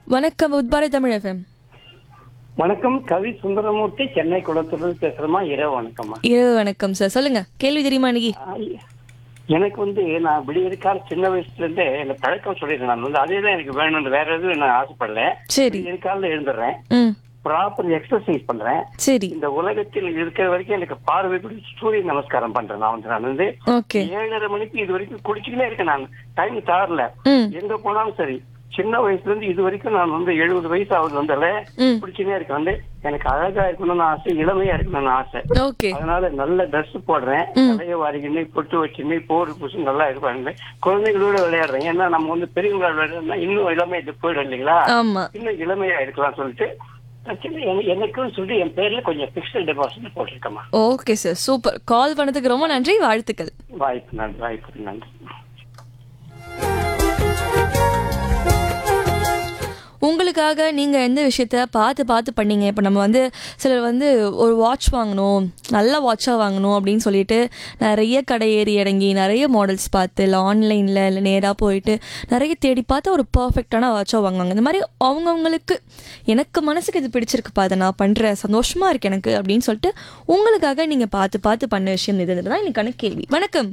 வணக்கம் உத்பார தமிழ் எஃப்எம் வணக்கம் கவி சுந்தரமூர்த்தி சென்னை குளத்தூர்ல பேசுறமா இரவு வணக்கம்மா இரவு வணக்கம் சார் சொல்லுங்க கேள்வி தெரியுமா இன்னைக்கு ஆஹ் எனக்கு வந்து நான் விடியற்கால சின்ன வயசுல இருந்தே எனக்கு பழக்கம் சொல்லிடுறேன் நான் வந்து அதே தான் எனக்கு வேணும்னு வேற எதுவும் நான் ஆசைப்படல சரி விடியற்கால எழுந்துடுறேன் ம் ப்ராப்பர் எக்ஸசைஸ் பண்றேன் சரி இந்த உலகத்தில் இருக்கிற வரைக்கும் எனக்கு பார்வை பிடி சூரிய நமஸ்காரம் பண்றேன் நான் வந்து நான் வந்து ஓகே ஏழரை மணிக்கு இது வரைக்கும் குடிச்சுக்கிட்டே இருக்கேன் நான் டைம் தாரல ம் எங்க போனாலும் சரி சின்ன வயசுல இருந்து இது வரைக்கும் நான் வந்து எழுபது வயசு ஆகுது வந்தால ம் குடிச்சுட்டே இருக்கேன் வந்து எனக்கு அழகா இருக்கணும்னு ஆசை இளமையா இருக்கணும்னு ஆசை ஓகே அதனால நல்ல ட்ரெஸ் போடுறேன் தலைய வாரிக்கின்னு பொட்டு வச்சுன்னு போர் பூசி நல்லா இருப்பாங்க குழந்தைகளோட விளையாடுறேன் ஏன்னா நம்ம வந்து பெரியவங்களோட விளையாடுறோம்னா இன்னும் இளமை இது போயிடும் இல்லைங்களா ஆமா இன்னும் இளமையா இருக்கலாம் சொல்லிட்டு ஆக்சுவலி எனக்குன்னு சொல்லி என் பேர்ல கொஞ்சம் பிக்சல் டெபாசிட் போட்டிருக்கேம்மா ஓகே சார் சூப்பர் கால் பண்ணதுக்கு ரொம்ப நன்றி வாழ்த்துக்கள் வாய்ப்பு நன்றி வாய்ப்பு நன்றி உங்களுக்காக நீங்க எந்த விஷயத்த பார்த்து பார்த்து பண்ணீங்க இப்போ நம்ம வந்து சிலர் வந்து ஒரு வாட்ச் வாங்கணும் நல்ல வாட்சாக வாங்கணும் அப்படின்னு சொல்லிட்டு நிறைய கடை ஏறி இறங்கி நிறைய மாடல்ஸ் பார்த்து இல்லை ஆன்லைனில் இல்லை நேராக போயிட்டு நிறைய தேடி பார்த்து ஒரு பர்ஃபெக்டான வாட்சாக வாங்குவாங்க இந்த மாதிரி அவங்கவுங்களுக்கு எனக்கு மனசுக்கு இது பிடிச்சிருக்குப்பா அதை நான் பண்ணுறேன் சந்தோஷமாக இருக்கு எனக்கு அப்படின்னு சொல்லிட்டு உங்களுக்காக நீங்கள் பார்த்து பார்த்து பண்ண விஷயம் இது தான் எனக்கான கேள்வி வணக்கம்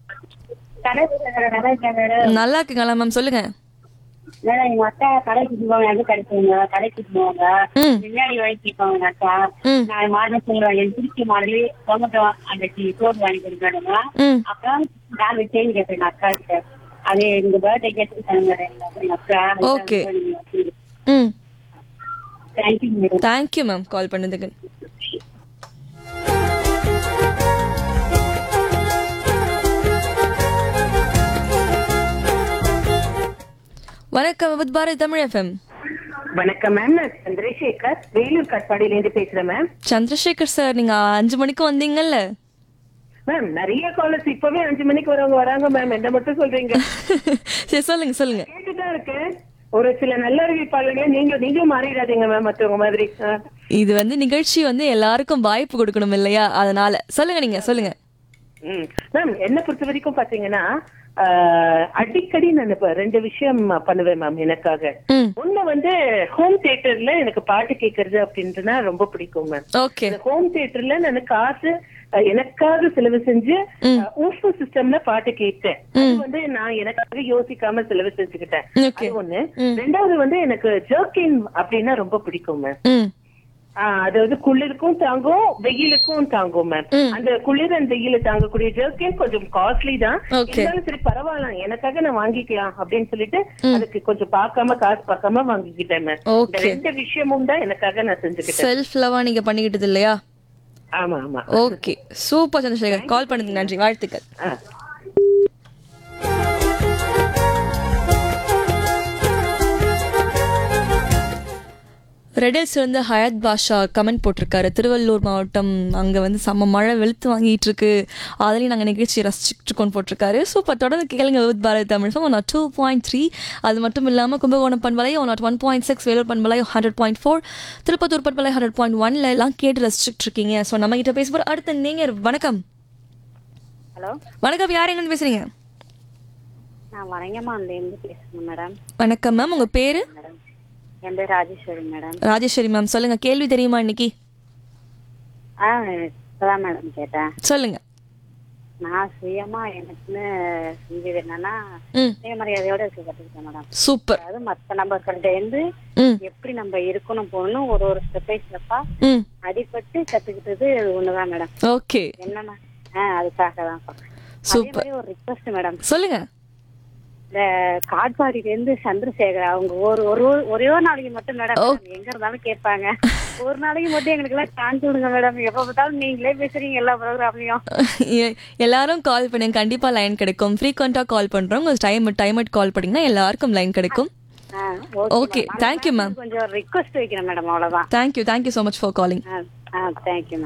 நல்லா இருக்குங்களா மேம் சொல்லுங்கள் மேடம் எங்க அக்கா கடைக்கு போவாங்க எங்க கிடைக்குங்க கடைக்கு போவாங்க ம் பின்னாடி வாங்கி கேட்பாங்க எங்க அக்கா ம் நான் மாடல் சொல்லுவேன் என் திருச்சி மாடலே டொமேட்டோ அந்த சோறு வாங்கி கொடுக்கணுங்க ம் அப்புறம் நான் செயின் கேட்பேன் எங்க அக்கா கிட்ட அது எங்க பர்த்டே கேட்டு தருங்க எங்க அக்கா Okay. ம் thank you madam thank you ma'am call பண்ணதுக்கு வணக்கம் வித் பாரத் தமிழ் எஃப்எம் வணக்கம் மேம் நான் சந்திரசேகர் வேலூர் கட்பாடியில இருந்து பேசுறேன் மேம் சந்திரசேகர் சார் நீங்க அஞ்சு மணிக்கு வந்தீங்கல்ல மேம் நிறைய காலர்ஸ் இப்பவே அஞ்சு மணிக்கு வரவங்க வராங்க மேம் என்ன மட்டும் சொல்றீங்க சரி சொல்லுங்க சொல்லுங்க கேட்டுதான் இருக்கேன் ஒரு சில நல்ல அறிவிப்பாளர்களே நீங்க நீங்களும் மாறிடாதீங்க மேம் மத்தவங்க மாதிரி ஆ. இது வந்து நிகழ்ச்சி வந்து எல்லாருக்கும் வாய்ப்பு கொடுக்கணும் இல்லையா அதனால சொல்லுங்க நீங்க சொல்லுங்க ம் மேம் என்ன பொறுத்த வரைக்கும் பாத்தீங்கன்னா ஆ, அடிக்கடி நான் இப்ப ரெண்டு விஷயம் பண்ணுவேன் மேம் எனக்காக ம் ஒண்ணு வந்து ஹோம் தியேட்டர்ல எனக்கு பாட்டு கேட்கறது அப்படின்றதுனா ரொம்ப பிடிக்கும் மேம் ஓகே இந்த ஹோம் தியேட்டர்ல நான் காசு அஹ், எனக்காக செலவு செஞ்சு ஊஃபு சிஸ்டம்ல பாட்டு கேட்டேன் அது வந்து நான் எனக்காக யோசிக்காம செலவு செஞ்சுக்கிட்டேன் ஓகே அது ஒண்ணு ரெண்டாவது வந்து எனக்கு ஜர்க்கின் அப்படின்னா ரொம்ப பிடிக்கும் மேம் ம் அதாவது குளிருக்கும் தாங்கும் வெயிலுக்கும் தாங்கும் மேம் அந்த குளிர் அந்த வெயில தாங்கக்கூடிய ஜர்க்கின் கொஞ்சம் காஸ்ட்லி தான் Okay. இருந்தாலும் சரி பரவாயில்ல எனக்காக நான் வாங்கிக்கலாம் அப்படின்னு சொல்லிட்டு அதுக்கு கொஞ்சம் பார்க்காம காசு பார்க்காம வாங்கிக்கிட்டேன் மேம் இந்த Okay. ரெண்டு விஷயமும் தான் எனக்காக நான் செஞ்சுக்கிட்டேன் செல்ஃப் லவா நீங்க பண்ணிக்கிட்டது இல்லையா ஆமா ஆமா ஓகே சூப்பர் சந்திரசேகர் கால் பண்ணதுக்கு நன்றி வாழ்த்துக்கள் ஆ. ரெடில்ஸ் வந்து ஹயாத் பாஷா கமெண்ட் போட்டிருக்காரு திருவள்ளூர் மாவட்டம் அங்கே வந்து செம்ம மழை வெளுத்து வாங்கிட்டு இருக்கு அதுலேயும் நாங்கள் நிகழ்ச்சி ரசிச்சுட்டு இருக்கோம் போட்டிருக்காரு சூப்பர் தொடர்ந்து கேளுங்க with Bharat Tamil one naught two point three அது மட்டும் இல்லாமல் கும்பகோணம் பண்பலை one naught one point six Vellore பண்பலை ஹண்ட்ரட் பாயிண்ட் ஃபோர் திருப்பத்தூர் பண்பலை ஹண்ட்ரட் பாயிண்ட் ஒன்ல எல்லாம் கேட்டு ரசிச்சுட்டு இருக்கீங்க ஸோ நம்ம கிட்ட பேச போகிற அடுத்த நீங்கள் வணக்கம் ஹலோ வணக்கம் யார் எங்கேருந்து பேசுறீங்க நான் வரங்கம்மால இருந்து பேசுறேன் மேடம் வணக்கம் மேம் உங்கள் பேர் மேடம் என் பேர் ராஜேஸ்வரி மேடம் ராஜேஸ்வரி மேம் சொல்லுங்கள் கேள்வி தெரியுமா இன்னைக்கு ஆ இப்பதான் மேடம் கேட்டேன் சொல்லுங்கள் நான் சுயமா எனக்குன்னு செஞ்சது என்னன்னா ம் சுயமரியாதையோட இருக்க கத்துக்கிட்டேன் மேடம் சூப்பர் அதாவது மத்த நபர்கள்ட்ட இருந்து ம் எப்படி நம்ம இருக்கணும் போகணும் ஒரு ஒரு ஸ்டெப் பை ஸ்டெப்பா ம் அடிபட்டு கத்துக்கிட்டது ஒண்ணுதான் மேடம் ஓகே என்னன்னா ஆ அதுக்காக தான் சொல்றேன். அதே சூப்பர் மாதிரி ஒரு ரிக்வஸ்ட் மேடம் சொல்லுங்க இந்த காட்பாடியில இருந்து சந்திரசேகர் அவங்க ஒரு ஒரு ஒரே ஒரு நாளைக்கு மட்டும் மேடம் எங்க இருந்தாலும் கேட்பாங்க ஒரு நாளைக்கு மட்டும் எங்களுக்கு எல்லாம் சான்ஸ் விடுங்க மேடம் எப்ப பார்த்தாலும் நீங்களே பேசுறீங்க எல்லா ப்ரோக்ராம்லயும் எ- எல்லாரும் கால் பண்ணுங்க கண்டிப்பா லைன் கிடைக்கும் ஃப்ரீக்வெண்டா கால் பண்றோம் உங்க டைம் டைம் கால் பண்ணீங்கன்னா எல்லாருக்கும் லைன் கிடைக்கும் Okay, thank you, ma'am. கொஞ்சம் ரிக்வஸ்ட் வைக்கிறேன் மேடம் அவ்வளவுதான் thank you thank you so much for calling ஆ தேங்க்யூ மேம்